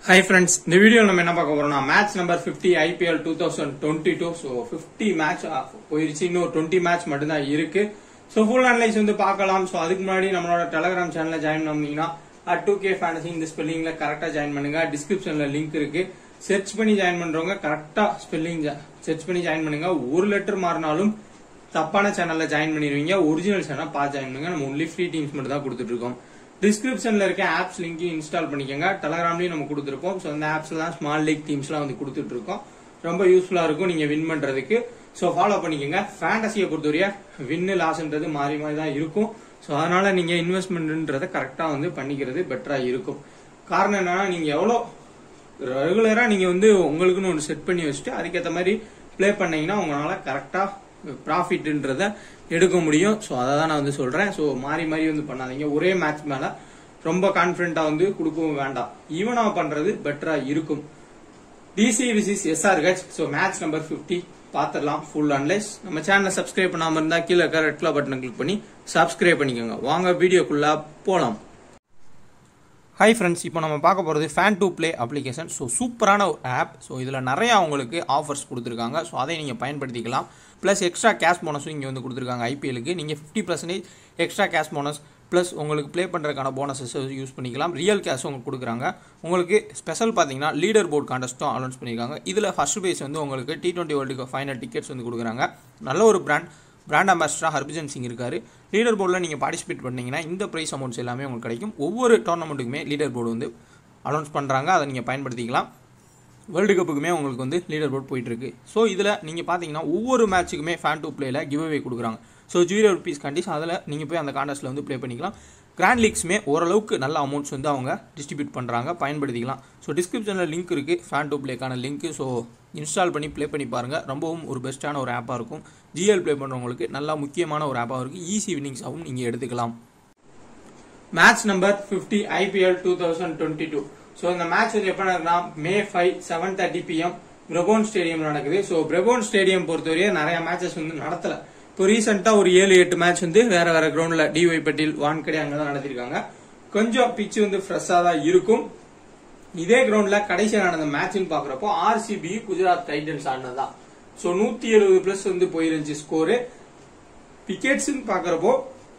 hi friends இந்த video நம்ம என்ன பார்க்க போறோம்னா match number 50 IPL two thousand twenty two so fifty match போயிருச்சு இன்னும் டுவெண்ட்டி மேட்ச் மட்டும்தான் இருக்கு ஸோ ஃபுல் அனலைஸ் வந்து பார்க்கலாம் ஸோ அதுக்கு முன்னாடி நம்மளோட டெலகிராம் சேனல்ல ஜாயின் பண்ணீங்கன்னா அட் டூ கே ஃபேண்டசி இந்த ஸ்பெல்லிங்ல கரெக்டா ஜாயின் பண்ணுங்க டிஸ்கிரிப்ஷன்ல லிங்க் இருக்கு சர்ச் பண்ணி ஜாயின் பண்றவங்க கரெக்டா ஸ்பெல்லிங் சர்ச் பண்ணி ஜாயின் பண்ணுங்க ஒரு லெட்டர் மாறினாலும் தப்பான சேனல்ல ஜாயின் பண்ணிடுவீங்க ஒரிஜினல் சேனல் பார்த்து ஜாயின் பண்ணுங்க நம்ம ஒன்லி ஃப்ரீ டீம்ஸ் மட்டும் தான் கொடுத்துட்டு இருக்கோம் டிஸ்கிரிப்ஷன்ல இருக்க ஆப்ஸ் லிங்க் இன்ஸ்டால் பண்ணிக்கோங்க டெலகிராம்லயும் நம்ம கொடுத்துருப்போம் ஸோ அந்த ஆப்ஸ்ல தான் ஸ்மால் லீக் டீம்ஸ்லாம் வந்து கொடுத்துட்டு இருக்கோம் ரொம்ப யூஸ்ஃபுல்லா இருக்கும் நீங்க வின் பண்றதுக்கு ஸோ ஃபாலோ பண்ணிக்கோங்க ஃபேண்டசியை பொறுத்தவரைய வின்னு லாஸ்ன்றது மாறி மாறி தான் இருக்கும் ஸோ அதனால நீங்க இன்வெஸ்ட்மெண்ட்ன்றத கரெக்டா வந்து பண்ணிக்கிறது பெட்டரா இருக்கும் காரணம் என்னன்னா நீங்க எவ்வளோ ரெகுலரா நீங்க வந்து உங்களுக்குன்னு ஒன்று செட் பண்ணி வச்சுட்டு அதுக்கேற்ற மாதிரி ப்ளே பண்ணீங்கன்னா உங்களால கரெக்டா ப்ராஃபிட்ன்றத எடுக்க முடியும் ஸோ அதை தான் நான் வந்து சொல்றேன் ஸோ மாறி மாறி வந்து பண்ணாதீங்க ஒரே மேட்ச் மேல ரொம்ப கான்பிடண்டா வந்து கொடுக்கவும் வேண்டாம் ஈவனா பண்றது பெட்டரா இருக்கும் DC versus SRH so match number 50 பார்த்துடலாம் ஃபுல் அன்லைஸ் நம்ம சேனலை சப்ஸ்கிரைப் பண்ணாம இருந்தா கீழே இருக்க ரெட் கலர் பட்டனை கிளிக் பண்ணி சப்ஸ்கிரைப் பண்ணிக்கோங்க வாங்க வீடியோக்குள்ள போலாம் ஹாய் ஃப்ரெண்ட்ஸ் இப்போ நம்ம பார்க்க போகிறது fan to play application so சூப்பரான ஒரு ஆப் ஸோ இதில் நிறையா உங்களுக்கு ஆஃபர்ஸ் கொடுத்துருக்காங்க ஸோ அதை நீங்கள் பயன்படுத்திக்கலாம் ப்ளஸ் எக்ஸ்ட்ரா கேஷ் போனஸும் இங்கே வந்து கொடுத்துருக்காங்க ஐபிஎலுக்கு நீங்கள் fifty percentage extra cash bonus plus உங்களுக்கு ப்ளே பண்ணுறதுக்கான போனஸஸ் யூஸ் பண்ணிக்கலாம் ரியல் கேஷும் உங்களுக்கு கொடுக்குறாங்க உங்களுக்கு ஸ்பெஷல் பார்த்தீங்கன்னா லீடர் போர்ட் கான்டெஸ்ட்டும் அனௌன்ஸ் பண்ணியிருக்காங்க இதில் ஃபர்ஸ்ட் பேஸ் வந்து உங்களுக்கு T twenty world cup final tickets வந்து கொடுக்குறாங்க நல்ல ஒரு பிராண்ட் பிராண்ட் அம்பாசிடராக ஹர்பஜன் சிங் இருக்காரு லீடர் போர்டில் நீங்கள் பார்ட்டிசிபேட் பண்ணீங்கன்னா இந்த ப்ரைஸ் அமௌண்ட்ஸ் எல்லாமே உங்களுக்கு கிடைக்கும் ஒவ்வொரு டோர்னமெண்ட்டுக்குமே லீடர் போர்டு வந்து அனௌன்ஸ் பண்ணுறாங்க அதை நீங்கள் பயன்படுத்திக்கலாம் வேர்ல்டு கப்புக்குமே உங்களுக்கு வந்து லீடர் போர்ட் போயிட்டு இருக்கு ஸோ இதில் நீங்கள் பார்த்தீங்கன்னா ஒவ்வொரு மேட்ச்சுக்குமே ஃபேன் டூ பிளேல கிவ் அவே கொடுக்குறாங்க ஸோ ஜீரோ ருபீஸ் கண்டிஸ் அதில் நீங்கள் போய் அந்த கான்டெஸ்ட்டில் வந்து ப்ளே பண்ணிக்கலாம் கிராண்ட் லீக்ஸுமே ஓரளவுக்கு நல்ல அமௌண்ட்ஸ் வந்து அவங்க டிஸ்ட்ரிபியூட் பண்ணுறாங்க பயன்படுத்திக்கலாம் ஸோ டிஸ்கிரிப்ஷனில் லிங்க் இருக்குது ஃபேன் டூ ப்ளேக்கான லிங்க் ஸோ இன்ஸ்டால் பண்ணி ப்ளே பண்ணி பாருங்கள் ரொம்பவும் ஒரு பெஸ்ட்டான ஒரு ஆப்பாக இருக்கும் ஜிஎல் ப்ளே பண்ணுறவங்களுக்கு நல்லா முக்கியமான ஒரு ஆப்பாக இருக்குது ஈஸி வின்னிங்ஸாகவும் நீங்கள் எடுத்துக்கலாம் match number 50 IPL two thousand twenty two so இந்த மேட்ச் வந்து எப்போ நடக்குதுன்னா May five seven thirty PM Brabourne stadium நடக்குது ஸோ பிரபோன் ஸ்டேடியம் பொறுத்தவரையே நிறைய மேட்சஸ் வந்து நடத்தல இப்போ ரீசெண்டா ஒரு ஏழு எட்டு மேட்ச் வந்து வேற வேற கிரவுண்ட்ல டிஒய் பட்டேல் வான்கடே அங்கதான் நடத்திருக்காங்க கொஞ்சம் பிச் வந்து ஃப்ரெஷ்ஷா தான் இருக்கும் இதே கிரவுண்ட்ல கடைசியா நடந்த மேட்ச்னு பாக்குறப்போ ஆர்சிபி குஜராத் டைட்டன்ஸ் ஆடினதுதான் ஸோ நூத்தி எழுபது பிளஸ் வந்து போயிருந்துச்சு ஸ்கோரு விக்கெட்ஸ்னு பாக்குறப்போ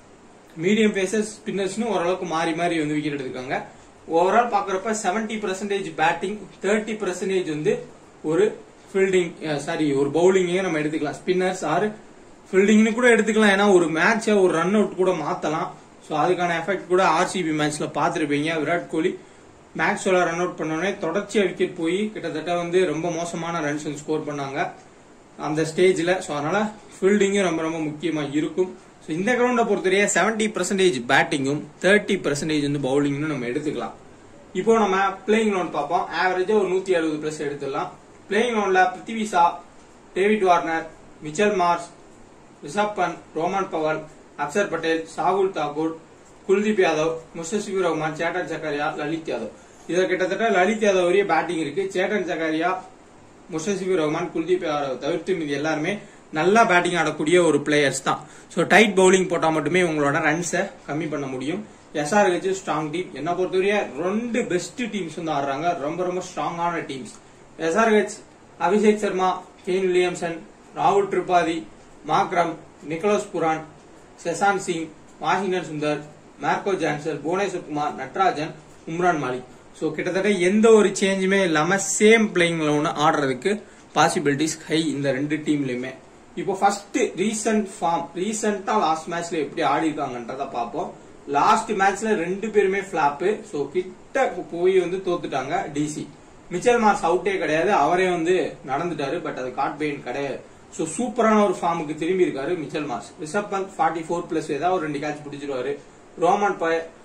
மீடியம் பேசஸ் ஸ்பின்னர்ஸ்னு ஓரளவுக்கு மாறி மாறி வந்து விக்கெட் எடுத்திருக்காங்க ஓவரால் பாக்குறப்ப 70% பர்சன்டேஜ் பேட்டிங் தேர்ட்டி பர்சன்டேஜ் வந்து ஒரு ஃபீல்டிங் சாரி ஒரு பவுலிங்கே நம்ம எடுத்துக்கலாம் ஸ்பின்னர்ஸ் ஆறு ஃபீல்டிங்னு கூட எடுத்துக்கலாம் ஏன்னா ஒரு மேட்சை ஒரு ரன் அவுட் கூட மாத்தலாம் ஸோ அதுக்கான எஃபெக்ட் கூட ஆர்சிபி மேட்ச்ல பார்த்துருப்பீங்க விராட் கோலி மேக்ஸ்வெல ரன் அவுட் பண்ணோடனே தொடர்ச்சியா விக்கெட் போய் கிட்டத்தட்ட வந்து ரொம்ப மோசமான ரன்ஸ் வந்து ஸ்கோர் பண்ணாங்க அந்த ஸ்டேஜ்ல ஸோ அதனால ஃபீல்டிங்கும் ரொம்ப ரொம்ப முக்கியமா இருக்கும் ஸோ இந்த கிரவுண்டை பொறுத்தவரையே செவன்டி பர்சன்டேஜ் பேட்டிங்கும் தேர்ட்டி பர்சன்டேஜ் வந்து பவுலிங்னு நம்ம எடுத்துக்கலாம் இப்போ நம்ம பிளேயிங் லோன் பார்ப்போம் ஆவரேஜா ஒரு நூத்தி அறுபது பிளஸ் எடுத்துடலாம் பிளேயிங் லோன்ல Prithvi Shaw David Warner Mitchell Marsh Rishabh Pant Rovman Powell Axar Patel Shardul Thakur Kuldeep Yadav Mustafizur Rahman Chetan Sakariya Lalit Yadav இதுல கிட்டத்தட்ட லலித் யாதவ் வரைய பேட்டிங் இருக்கு சேட்டன் சக்கரியா முஸ்தபிர் ரஹ்மான் குல்தீப் யாதவ் தவிர்த்து மீது எல்லாருமே நல்லா பேட்டிங் ஆடக்கூடிய ஒரு பிளேயர்ஸ் தான் ஸோ டைட் பவுலிங் போட்டா மட்டுமே உங்களோட ரன்ஸை கம்மி பண்ண முடியும் எஸ்ஆர்ஹெச் ஸ்ட்ராங் டீம் என்ன பொறுத்தவரைய ரெண்டு பெஸ்ட் டீம்ஸ் வந்து ஆடுறாங்க ரொம்ப ரொம்ப ஸ்ட்ராங்கான teams SRH Abhishek Sharma Kane Williamson ராகுல் திரிபாதி மாக்ரம் நிக்கோலஸ் புரான் செசான் Singh Washington Sundar Marco Jansen Bhuvneshwar Kumar Natarajan Umran Malik so கிட்டத்தட்ட எந்த ஒரு சேஞ்சுமே இல்லாம சேம் பிளேயிங் லோன் ஆடுறதுக்கு பாசிபிலிட்டிஸ் ஹை இந்த ரெண்டு டீம்லயுமே இப்போ ஃபர்ஸ்ட் ரீசன்ட் ஃபார்ம் ரீசெண்டா லாஸ்ட் மேட்ச்ல எப்படி ஆடி இருக்காங்கன்றத பார்ப்போம் லாஸ்ட் மேட்ச்ல ரெண்டு பேருமே பிளாப் ஸோ கிட்ட போய் வந்து தோத்துட்டாங்க டிசி மிச்சல் மார்ஸ் அவுட்டே கிடையாது அவரே வந்து நடந்துட்டாரு பட் அது காட் பெயின் கிடையாது ஸோ சூப்பரான ஒரு ஃபார்முக்கு திரும்பி இருக்காரு Mitchell Marsh Rishabh Pant forty four plus ஏதாவது ஒரு ரெண்டு கேட்ச் பிடிச்சிருவாரு ரோமன்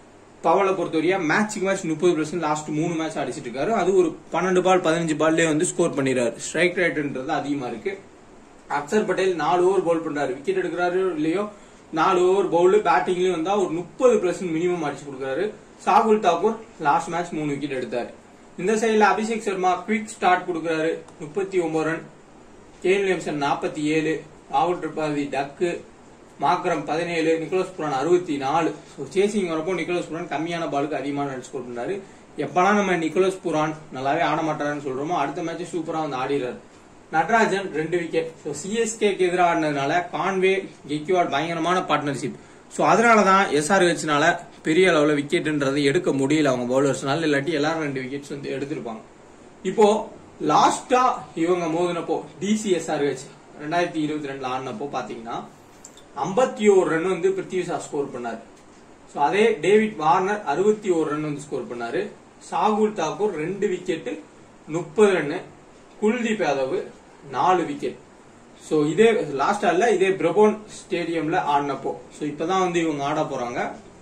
பவலை பொறுத்தவரையா மேட்சுக்கு மேட்ச் முப்பது பர்சன்ட் லாஸ்ட் மூணு மேட்ச் அடிச்சிட்டு இருக்காரு அது ஒரு பன்னெண்டு பால் பதினஞ்சு பால்லே வந்து ஸ்கோர் பண்ணிடுறாரு ஸ்ட்ரைக் ரேட்ன்றது அதிகமா இருக்கு அக்சர் பட்டேல் நாலு ஓவர் பவுல் பண்றாரு விக்கெட் எடுக்கிறாரு இல்லையோ நாலு ஓவர் பவுல் பேட்டிங்லயும் வந்தா ஒரு முப்பது பர்சன்ட் மினிமம் அடிச்சு கொடுக்குறாரு சாகுல் தாக்கூர் லாஸ்ட் மேட்ச் மூணு விக்கெட் எடுத்தாரு இந்த சைடுல அபிஷேக் சர்மா குவிக் ஸ்டார்ட் கொடுக்குறாரு முப்பத்தி ஒன்பது ரன் கேன் வில்லியம்சன் நாற்பத்தி ஏழு ராகுல் திரிபாதி டக்கு மாக்ரம் பதினேழு நிக்கோலஸ் புரான் அறுபத்தி நாலு ஸோ சேசிங் வரப்போ நிக்கோலஸ் புரான் கம்மியான பாலுக்கு அதிகமான ரன் ஸ்கோர் பண்ணாரு எப்பெல்லாம் நம்ம நிக்கோலஸ் புரான் நல்லாவே ஆட மாட்டாருன்னு சொல்றோமோ அடுத்த மேட்ச் சூப்பரா வந்து ஆடிடுறாரு நட்ராஜன் ரெண்டு விக்கெட் ஸோ சிஎஸ்கேக்கு எதிராக ஆடினதுனால கான்வே கெக்யூஆர் பயங்கரமான பார்ட்னர்ஷிப் ஸோ அதனால தான் எஸ்ஆர்ஹெச்னால பெரிய அளவில் விக்கெட்ன்றது எடுக்க முடியல அவங்க பவுலர்ஸ்னால இல்லாட்டி எல்லாரும் ரெண்டு விக்கெட்ஸ் வந்து எடுத்திருப்பாங்க இப்போ லாஸ்டா இவங்க மோதினப்போ டிசிஎஸ்ஆர்ஹெச் ரெண்டாயிரத்தி இருபத்தி ரெண்டுல ஆடினப்போ பாத்தீங்கன்னா ஐம்பத்தி ஓரு ரன் வந்து பிருத்திவிஷா ஸ்கோர் பண்ணாரு ஸோ அதே டேவிட் வார்னர் அறுபத்தி ஓரு ரன் வந்து ஸ்கோர் பண்ணாரு சாகுல் தாக்கூர் ரெண்டு விக்கெட் முப்பது ரன்னு குல்தீப் யாதவ் நாலு விக்கெட் ஸோ இதே லாஸ்ட் ஆடல இதே பிரபோன் ஸ்டேடியம்ல ஆடினப்போ ஸோ இப்பதான் வந்து இவங்க ஆட போறாங்க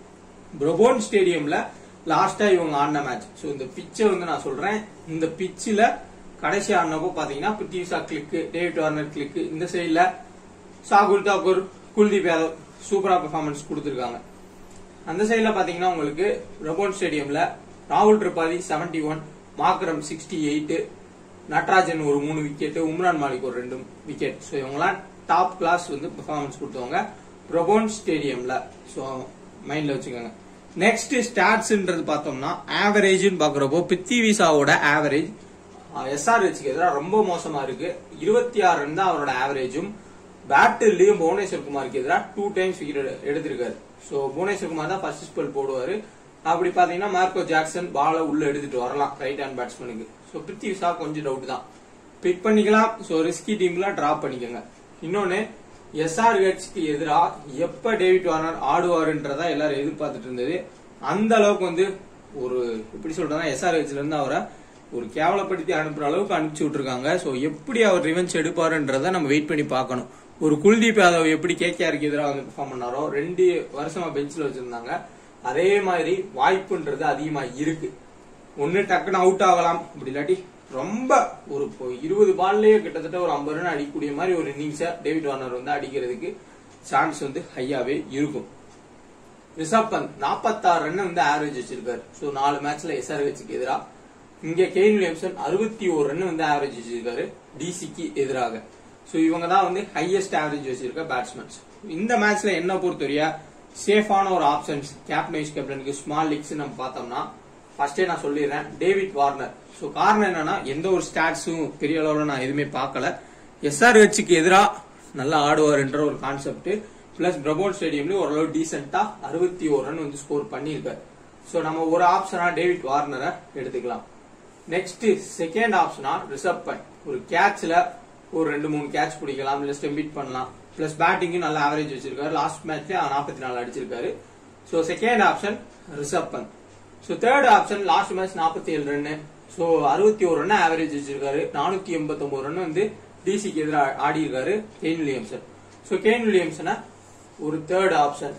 பிரபோன் ஸ்டேடியம்ல லாஸ்டா இவங்க ஆடின மேட்ச் ஸோ இந்த பிச்சை வந்து நான் சொல்றேன் இந்த பிச்சில் கடைசி ஆடினப்போ பாத்தீங்கன்னா பிருத்திவிஷா கிளிக்கு டேவிட் வார்னர் கிளிக்கு இந்த சைட்ல சாகுல் தாக்கூர் குல்தீப் யாதவ் சூப்பரா பெர்ஃபார்மன்ஸ் கொடுத்திருக்காங்க அந்த சைடுல பாத்தீங்கன்னா உங்களுக்கு ரபோன் ஸ்டேடியம்ல ராகுல் Tripathi 71 one Markram sixty eight Natarajan ஒரு மூணு விக்கெட் உம்ரான் மாலிக் ஒரு ரெண்டு விக்கெட் ஸோ இவங்கலாம் டாப் கிளாஸ் வந்து பெர்ஃபார்மன்ஸ் கொடுத்தவங்க பிரபோன் ஸ்டேடியம்ல ஸோ மைண்ட்ல வச்சுக்கோங்க நெக்ஸ்ட் ஸ்டாட்ஸ்ன்றது பார்த்தோம்னா ஆவரேஜ்னு பாக்குறப்போ பித்திவிசாவோட ஆவரேஜ் எஸ்ஆர்ஹெச்க்கு எதிராக ரொம்ப மோசமா இருக்கு இருபத்தி ஆறு ரன் தான் அவரோட ஆவரேஜும் பேட்டில்லையும் புவனேஸ்வர் குமாருக்கு எதிராக டூ டைம்ஸ் விக்கெட் எடுத்திருக்காரு ஸோ புவனேஸ்வர் குமார் தான் ஃபர்ஸ்ட் ஸ்பெல் போடுவாரு அப்படி பாத்தீங்கன்னா மார்க்கோ ஜாக்சன் பால உள்ள எடுத்துட்டு வரலாம் ரைட் ஹேண்ட் பேட்ஸ்மேனுக்கு ஸோ பிருத்திவி ஷா கொஞ்சம் டவுட் தான் பிக் பண்ணிக்கலாம் ஸோ ரிஸ்கி டீம்ல டிராப் பண்ணிக்கோங்க இன்னொன்னு எஸ்ஆர்ஹெச்க்கு எதிராக எப்ப டேவிட் வார்னர் ஆடுவாருன்றதா எல்லாரும் எதிர்பார்த்துட்டு இருந்தது அந்த அளவுக்கு வந்து ஒரு எப்படி சொல்றதுன்னா எஸ்ஆர்ஹெச்ல இருந்து அவரை ஒரு கேவலப்படுத்தி அனுப்புற அளவுக்கு அனுப்பிச்சு விட்டுருக்காங்க ஸோ எப்படி அவர் ரிவெஞ்ச் எடுப்பாருன்றத நம்ம வெயிட் பண்ணி பார்க்கணும் ஒரு குல்தீப் யாதவ் எப்படி கேகேஆருக்கு எதிராக வந்து பெர்ஃபார்ம் பண்ணாரோ ரெண்டு வருஷமா பெஞ்சில் வச்சிருந்தாங்க அதே மாதிரி வாய்ப்புன்றது அதிகமா இருக்கு ஒன்னு டக்குன்னு அவுட் ஆகலாம் அப்படி இல்லாட்டி ரொம்ப ஒரு இப்போ இருபது பால்லயே கிட்டத்தட்ட ஒரு ஐம்பது ரன் அடிக்கக்கூடிய மாதிரி ஒரு இன்னிங்ஸ டேவிட் வார்னர் வந்து அடிக்கிறதுக்கு சான்ஸ் வந்து ஹையாவே இருக்கும் ரிஷப் பந்த் நாற்பத்தாறு ரன் வந்து ஆவரேஜ் வச்சிருக்காரு ஸோ நாலு மேட்ச்ல எஸ்ஆர்ஹெச்சுக்கு எதிராக இங்க கெயின் வில்லியம்சன் அறுபத்தி ஒரு ரன் வந்து ஆவரேஜ் வச்சிருக்காரு டிசிக்கு எதிராக ஸோ இவங்க தான் வந்து ஹையஸ்ட் ஆவரேஜ் வச்சிருக்க பேட்ஸ்மேன்ஸ் இந்த மேட்ச்ல என்ன பொறுத்தவரையா சேஃபான ஒரு ஆப்ஷன்ஸ் கேப்டன் வைஸ் கேப்டனுக்கு ஸ்மால் லீக்ஸ் நம்ம பார்த்தோம்னா ஃபர்ஸ்டே நான் சொல்லிடுறேன் டேவிட் வார்னர் ஸோ காரணம் என்னன்னா எந்த ஒரு ஸ்டாட்ஸும் பெரிய அளவில் நான் எதுவுமே பார்க்கல எஸ்ஆர்ஹெச்சுக்கு எதிராக நல்லா ஆடுவார்ன்ற ஒரு கான்செப்ட் பிளஸ் பிரபோல் ஸ்டேடியம்லயும் ஓரளவு டீசெண்டா அறுபத்தி ஒரு ரன் வந்து ஸ்கோர் பண்ணியிருக்காரு ஸோ நம்ம ஒரு ஆப்ஷனா டேவிட் வார்னரை எடுத்துக்கலாம் நெக்ஸ்ட் செகண்ட் ஆப்ஷனா ரிசர்வ் பண்ட் ஒரு கேட்ச்ல ஒரு ரெண்டு மூணு கேட்ச் பிடிக்கலாம் இல்ல ஸ்டெம்பிட் பண்ணலாம் பிளஸ் பேட்டிங்கும் நல்ல ஆவரேஜ் வச்சிருக்காரு லாஸ்ட் மேட்ச்ல நாற்பத்தி நாலு அடிச்சிருக்காரு so second option Rishabh Pant so third option last match நாற்பத்தி ஏழு ரன் ஸோ அறுபத்தி ஒரு ரன் ஆவரேஜ் வச்சிருக்காரு நானூத்தி எண்பத்தி ஒன்பது ரன் வந்து டிசிக்கு எதிராக ஆடி இருக்காரு கெயின் வில்லியம்சன் ஸோ கெயின் வில்லியம்சனை ஒரு தேர்ட் ஆப்ஷன்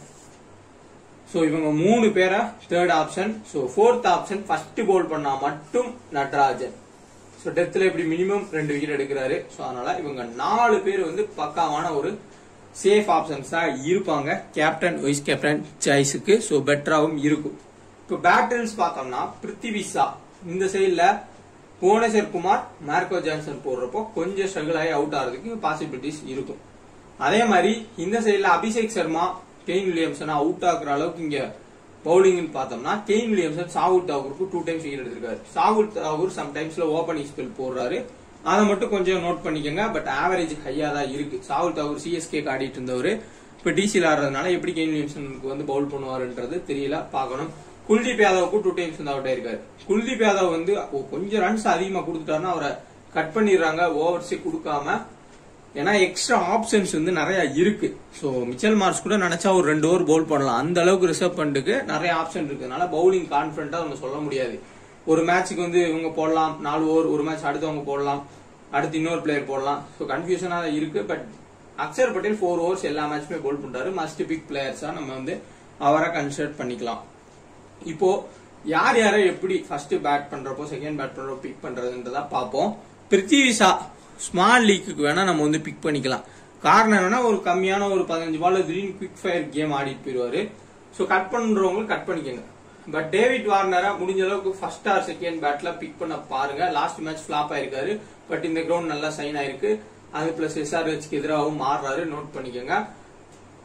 ஸோ இவங்க மூணு பேரை third option so fourth option first bowl பண்ணா மட்டும் நட்ராஜன் ஸோ டெத்தில் இப்படி மினிமம் ரெண்டு விக்கெட் எடுக்கிறாரு ஸோ அதனால இவங்க நாலு பேர் வந்து பக்காவான ஒரு சேஃப் ஆப்ஷன்ஸா இருப்பாங்க கேப்டன் வைஸ் கேப்டன் சாய்ஸுக்கு ஸோ பெட்டராகவும் இருக்கும் இப்போ பேட்டில்ஸ் பார்த்தோம்னா பிருத்திவிசா இந்த சைடுல புவனேஸ்வர் குமார் மார்க்கோ ஜான்சன் போடுறப்போ கொஞ்சம் ஸ்ட்ரகிள் ஆகி அவுட் ஆகிறதுக்கு பாசிபிலிட்டிஸ் இருக்கும் அதே மாதிரி இந்த சைடுல Abhishek Sharma Kane Williamson out ஆகுற அளவுக்கு இங்க பவுலிங் பார்த்தோம்னா கெயின் வில்லியம்சன் சாகுல் தாகூருக்கு டூ டைம்ஸ் விக்கெட் எடுத்திருக்காரு சாகுல் தாகூர் சம்டைம்ஸ்ல ஓபனிங் ஸ்பெல் போடுறாரு அதை மட்டும் கொஞ்சம் நோட் பண்ணிக்கோங்க பட் ஆவரேஜ் ஹையா தான் இருக்கு சாகுல் தாகூர் சிஎஸ்கே ஆடிட்டு இருந்தவர் இப்ப டிசியில் ஆடுறதுனால எப்படி கெயின் வில்லியம்சனுக்கு வந்து பவுல் பண்ணுவாருன்றது தெரியல பார்க்கணும் குல்தீப் யாதவுக்கு டூ டைம்ஸ் வந்து அவுட் ஆயிருக்காரு குல்தீப் யாதவ் வந்து கொஞ்சம் ரன்ஸ் அதிகமா கொடுத்துட்டாருன்னா அவரை கட் பண்ணிடுறாங்க ஓவர்ஸே கொடுக்காம ஏன்னா எக்ஸ்ட்ரா ஆப்ஷன்ஸ் வந்து நிறைய இருக்கு ஸோ மிச்சல் மார்க்ஸ் கூட நினைச்சா ஒரு ரெண்டு ஓவர் பவுல் பண்ணலாம் அந்த அளவுக்கு ரிசர்வ் பண்ணிட்டு நிறைய ஆப்ஷன் இருக்கிறதுனால பவுலிங் கான்பிடண்டா நம்ம சொல்ல முடியாது ஒரு மேட்ச்சுக்கு வந்து இவங்க போடலாம் நாலு ஓவர் ஒரு மேட்ச் அடுத்தவங்க போடலாம் அடுத்து இன்னொரு பிளேயர் போடலாம் ஸோ கன்ஃபியூஷனா இருக்கு but Axar Patel four overs எல்லா மேட்ச்மே பவுல் பண்றாரு மஸ்ட் பிக் பிளேயர்ஸா நம்ம வந்து அவரை கன்சிடர் பண்ணிக்கலாம் இப்போ யார் யாரை எப்படி ஃபர்ஸ்ட் பேட் பண்றப்போ செகண்ட் பேட் பண்றப்போ பிக் பண்றதுன்றதா பார்ப்போம் பிருத்திவிஷா ஸ்மால் லீக்குக்கு வேணா நம்ம வந்து பிக் பண்ணிக்கலாம் காரணம் என்னன்னா ஒரு கம்மியான ஒரு பதினஞ்சு பால் திடீர்னு குவிக் ஃபயர் கேம் ஆடிட்டு போயிருவாரு ஸோ கட் பண்றவங்க கட் பண்ணிக்கோங்க பட் டேவிட் வார்னரா முடிஞ்ச அளவுக்கு ஃபர்ஸ்ட் ஆர் செகண்ட் பேட்ல பிக் பண்ண பாருங்க லாஸ்ட் மேட்ச் ஃபிளாப் ஆயிருக்காரு பட் இந்த கிரவுண்ட் நல்லா சைன் ஆயிருக்கு அது பிளஸ் எஸ்ஆர்ஹெச்க்கு எதிராகவும் மாறுறாரு நோட் பண்ணிக்கோங்க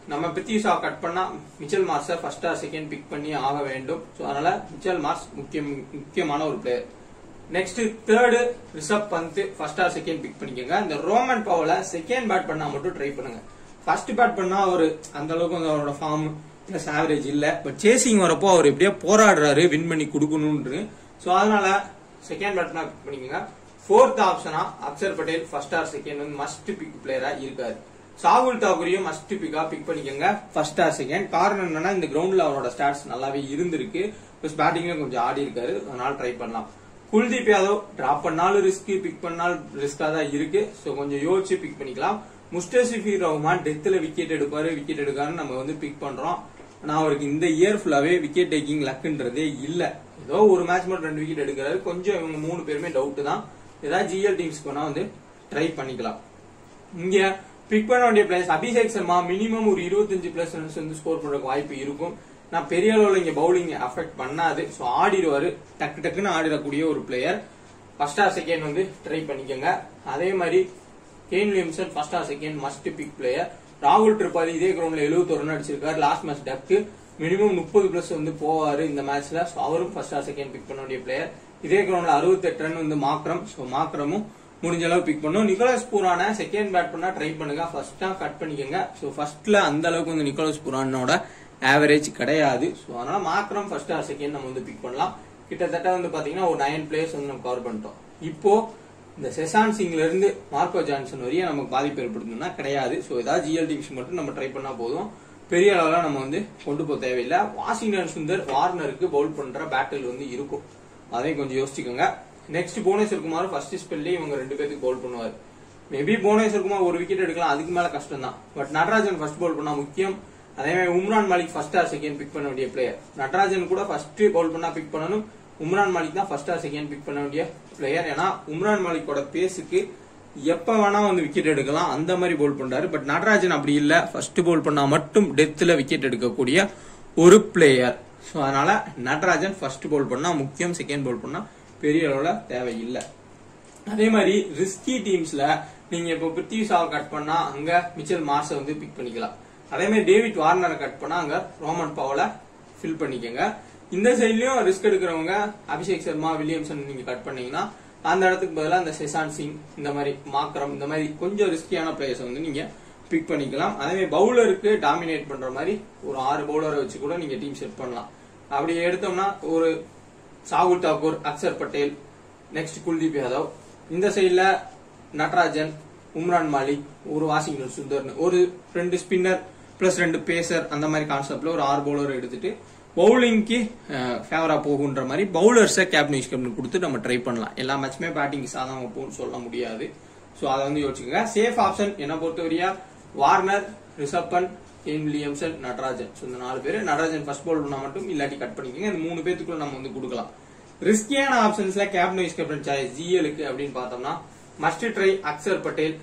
நம்ம பிரித்திஷா கட் பண்ணா Mitchell மார்ஸை first or second big பண்ணி ஆக வேண்டும் ஸோ அதனால மிச்சல் மார்ஸ் முக்கியம் முக்கியமான ஒரு player next third Rishabh Pant first or second pick பண்ணிக்கோங்க இந்த ரோமன் பவல செகண்ட் பேட் பண்ணா மட்டும் ட்ரை பண்ணுங்க ஃபர்ஸ்ட் பேட் பண்ணா அவர் அந்த அளவுக்கு வந்து அவரோட ஃபார்ம் பிளஸ் ஆவரேஜ் இல்ல பட் சேசிங் வரப்போ அவர் எப்படியோ போராடுறாரு வின் பண்ணி கொடுக்கணும்னு ஸோ அதனால செகண்ட் பேட் பண்ணா பிக் பண்ணிக்கோங்க ஃபோர்த் ஆப்ஷனா Axar Patel first or second வந்து மஸ்ட் பிக் பிளேயரா இருக்காரு சாகுல் தாக்கூரையும் மஸ்ட் பிக்கா பிக் பண்ணிக்கோங்க ஃபர்ஸ்ட் ஆர் செகண்ட் காரணம் என்னன்னா இந்த கிரவுண்ட்ல அவரோட ஸ்டாட்ஸ் நல்லாவே இருந்திருக்கு பிளஸ் பேட்டிங்லயும் கொஞ்சம் ஆடி இருக்காரு அதனால ட்ரை பண்ணலாம் குல்தீப் யாதவ் டிராப் பண்ணாலும் ரிஸ்க் பிக் பண்ணாலும் ரிஸ்கா தான் இருக்கு சோ கொஞ்சம் யோசிச்சு பிக் பண்ணிக்கலாம் முஸ்டசிஃபி ரஹ்மான் டெத்ல விக்கெட் எடுப்பாரு விக்கெட் எடுக்காருன்னு நம்ம வந்து பிக் பண்றோம் ஆனா அவருக்கு இந்த இயர் ஃபுல்லாவே விக்கெட் டேக்கிங் லக்குன்றதே இல்ல ஏதோ ஒரு மேட்ச் மட்டும் ரெண்டு விக்கெட் எடுக்கிறாரு கொஞ்சம் இவங்க மூணு பேருமே டவுட் தான் ஏதாவது ஜிஎல் டீம்ஸ்க்கு வேணா வந்து ட்ரை பண்ணிக்கலாம் இங்க பிக் பண்ண வேண்டிய பிளேயர்ஸ் அபிஷேக் சர்மா மினிமம் ஒரு இருபத்தஞ்சு பிளஸ் ரன்ஸ் வந்து ஸ்கோர் பண்றதுக்கு வாய்ப்பு இருக்கும் நான் பெரிய அளவுல இங்க பவுலிங் அஃபெக்ட் பண்ணாது சோ ஆடிடுவாரு டக்கு டக்குன்னு ஆடிடக்கூடிய ஒரு பிளேயர் ஃபர்ஸ்ட் ஆர் செகண்ட் வந்து ட்ரை பண்ணிக்கோங்க அதே மாதிரி Kane Williamson first or second must pick player ராகுல் திரிபாதி இதே கிரவுண்ட்ல 71 ரன் அடிச்சிருக்காரு லாஸ்ட் மேட்ச் டக்கு மினிமம் முப்பது பிளஸ் வந்து போவாரு இந்த மேட்ச்ல சோ அவரும் ஃபர்ஸ்ட் ஆர் செகண்ட் பிக் பண்ண வேண்டிய பிளேயர் இதே கிரவுண்ட்ல 68 ரன் வந்து மாக்ரம் சோ மாக்ரமும் முடிஞ்ச அளவு பிக் பண்ணும் நிக்கோலஸ் பூரான செகண்ட் பேட் பண்ணா ட்ரை பண்ணுங்க ஃபர்ஸ்டா கட் பண்ணிக்கோங்க சோ ஃபர்ஸ்ட்ல அந்த அளவுக்கு வந்து நிக்கோலஸ் பூரானோட ஆவரேஜ் கிடையாது சோ அதனால மாக்ரம் ஃபர்ஸ்ட் ஆர் செகண்ட் நம்ம வந்து பிக் பண்ணலாம் கிட்டத்தட்ட வந்து பாத்தீங்கன்னா ஒரு நைன் பிளேயர்ஸ் வந்து நம்ம கவர் பண்ணிட்டோம் இப்போ இந்த செசான் சிங்ல இருந்து மார்க்கோ ஜான்சன் வரையும் நமக்கு பாதிப்பு ஏற்படுத்தணும்னா கிடையாது சோ ஏதாவது ஜிஎல் டீம்ஸ் மட்டும் நம்ம ட்ரை பண்ணா போதும் பெரிய அளவுல நம்ம வந்து கொண்டு போக தேவையில்லை வாஷிங்டன் சுந்தர் வார்னருக்கு பவுல் பண்ற பேட்டில் வந்து இருக்கும் அதையும் கொஞ்சம் யோசிச்சுக்கோங்க நெக்ஸ்ட் புவனேஸ்வர் குமார் ஃபர்ஸ்ட் ஸ்பெல்லே இவங்க ரெண்டு பேருக்கு பவுல் பண்ணுவார் மேபி புவனேஸ்வர் குமார் ஒரு விக்கெட் எடுக்கலாம் அதுக்கு மேல கஷ்டம் தான் பட் நடராஜன் ஃபர்ஸ்ட் பவுல் பண்ணா முக்கியம் அதே மாதிரி Umran Malik first or second pick பண்ண வேண்டிய பிளேயர் நடராஜன் கூட ஃபர்ஸ்ட் பவுல் பண்ணா பிக் பண்ணணும் உம்ரான் மாலிக் தான் ஃபர்ஸ்ட் ஆர் செகண்ட் பிக் பண்ண வேண்டிய பிளேயர் ஏன்னா உம்ரான் மாலிக்கோட பேஸுக்கு எப்ப வேணா வந்து விக்கெட் எடுக்கலாம் அந்த மாதிரி பவுல் பண்றாரு பட் நடராஜன் அப்படி இல்ல ஃபர்ஸ்ட் பவுல் பண்ணா மட்டும் டெத்ல விக்கெட் எடுக்கக்கூடிய ஒரு பிளேயர் சோ அதனால நடராஜன் ஃபர்ஸ்ட் பவுல் பண்ணா முக்கியம் செகண்ட் பவுல் பண்ணா பெரிய அளவுல தேவையில்லை அதே மாதிரி ரிஸ்கி டீம்ஸ்ல நீங்க இப்போ பிருத்திவி ஷாவை கட் பண்ணா அங்க மிச்சல் மார்ஸை வந்து பிக் பண்ணிக்கலாம் அதே மாதிரி டேவிட் வார்னரை கட் பண்ணா அங்க ரோமன் பவலை ஃபில் பண்ணிக்கோங்க இந்த சைட்லயும் ரிஸ்க் எடுக்கிறவங்க அபிஷேக் சர்மா வில்லியம்சன் நீங்க கட் பண்ணீங்கன்னா அந்த இடத்துக்கு பதிலாக இந்த செசான் சிங் இந்த மாதிரி மாக்ரம் இந்த மாதிரி கொஞ்சம் ரிஸ்கியான பிளேயர்ஸ் வந்து நீங்க பிக் பண்ணிக்கலாம் அதே மாதிரி பவுலருக்கு டாமினேட் பண்ற மாதிரி ஒரு ஆறு பவுலரை வச்சு கூட நீங்க டீம் செட் பண்ணலாம் அப்படி எடுத்தோம்னா ஒரு சாகுல் தாக்கூர் அக்சர் பட்டேல் நெக்ஸ்ட் குல்தீப் யாதவ் இந்த சைடுல நட்ராஜன் உம்ரான் மாலிக் ஒரு வாஷிங்டன் சுந்தர்னு ஒரு ரெண்டு ஸ்பின்னர் பிளஸ் ரெண்டு பேசர் அந்த மாதிரி கான்செப்ட்ல ஒரு ஆறு பவுலர் எடுத்துட்டு பவுலிங்க்கு ஃபேவரா போகுன்ற மாதிரி பவுலர்ஸை கேப்டன் வைஸ் கேப்டன் கொடுத்து நம்ம ட்ரை பண்ணலாம் எல்லா மேட்சுமே பேட்டிங் சாதாரண போகும்னு சொல்ல முடியாது ஸோ அதை வந்து யோசிச்சுக்கோங்க சேஃப் ஆப்ஷன் என்ன பொறுத்தவரையா வார்னர் ரிஷப்பன் கேன் வில்லியம்சன் நடராஜன் ஸோ இந்த நாலு பேர் நடராஜன் ஃபர்ஸ்ட் பவுல் பண்ணா மட்டும் இல்லாட்டி கட் பண்ணிக்கோங்க இந்த மூணு பேத்துக்குள்ள நம்ம வந்து கொடுக்கலாம் ரிஸ்கியான ஆப்ஷன்ஸ்ல கேப்டன் வைஸ் கேப்டன் சாய்ஸ் ஜிஎலுக்கு அப்படின்னு பார்த்தோம்னா மஸ்ட் ட்ரை அக்சர் பட்டேல்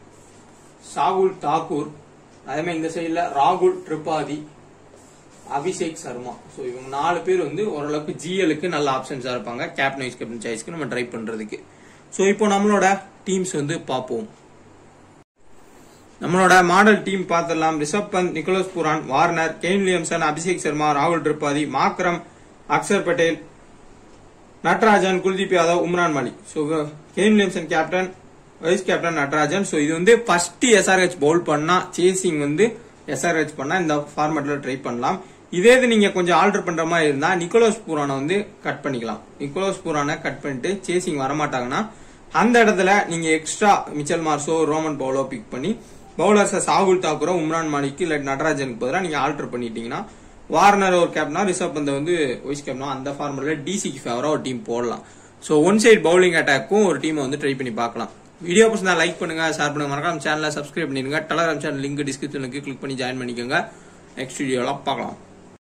சாகுல் தாக்கூர் அதே மாதிரி இந்த சைடுல ராகுல் திரிபாதி அபிஷேக் சர்மா ஸோ இவங்க நாலு பேர் வந்து ஓரளவுக்கு ஜிஎலுக்கு நல்ல ஆப்ஷன்ஸா இருப்பாங்க கேப்டன் வைஸ் கேப்டன் சாய்ஸ்க்கு நம்ம ட்ரை பண்றதுக்கு ஸோ இப்போ நம்மளோட டீம்ஸ் வந்து பார்ப்போம் நம்மளோட மாடல் டீம் பார்த்துடலாம் Rishabh Pant Nicholas Pooran Warner Kane Williamson Abhishek Sharma ராகுல் Tripathi Markram Axar Patel Natarajan Kuldeep Yadav Umran Malik so Kane Williamson captain vice captain Natarajan so இது வந்து ஃபர்ஸ்ட் எஸ்ஆர்ஹெச் பவுல் பண்ணா சேசிங் வந்து எஸ்ஆர்ஹெச் பண்ணா இந்த ஃபார்மேட்ல ட்ரை பண்ணலாம் இதே இது நீங்க கொஞ்சம் ஆல்டர் பண்ற மாதிரி இருந்தா நிக்கோலஸ் பூரானை வந்து கட் பண்ணிக்கலாம் நிக்கோலஸ் பூரானை கட் பண்ணிட்டு சேசிங் வரமாட்டாங்கன்னா அந்த இடத்துல நீங்க எக்ஸ்ட்ரா மிச்சல் மார்ஸோ ரோமன் பவுலோ பிக் பண்ணி பவுலர்ஸை சாகுல் தாக்கூரோ உம்ரான் மாலிக்கு இல்ல நடராஜனுக்கு பதிலாக நீங்க ஆல்டர் பண்ணிட்டீங்கன்னா வார்னர் ஒரு கேப்னா ரிஷப் பந்த் வந்து வைஸ் கேப்னா அந்த ஃபார்முல டிசிக்கு ஃபேவரா ஒரு டீம் போடலாம் ஸோ ஒன் சைடு பவுலிங் அட்டாக்கும் ஒரு டீமை வந்து ட்ரை பண்ணி பார்க்கலாம் வீடியோ பிடிச்சா லைக் பண்ணுங்க ஷேர் பண்ணுங்க மறக்காம சேனலை சப்ஸ்கிரைப் பண்ணிருங்க டெலகிராம் சேனல் லிங்க் டிஸ்கிரிப்ஷனுக்கு கிளிக் பண்ணி ஜாயின் பண்ணிக்கோங்க நெக்ஸ்ட் வீடியோலாம் பார்க்கலாம்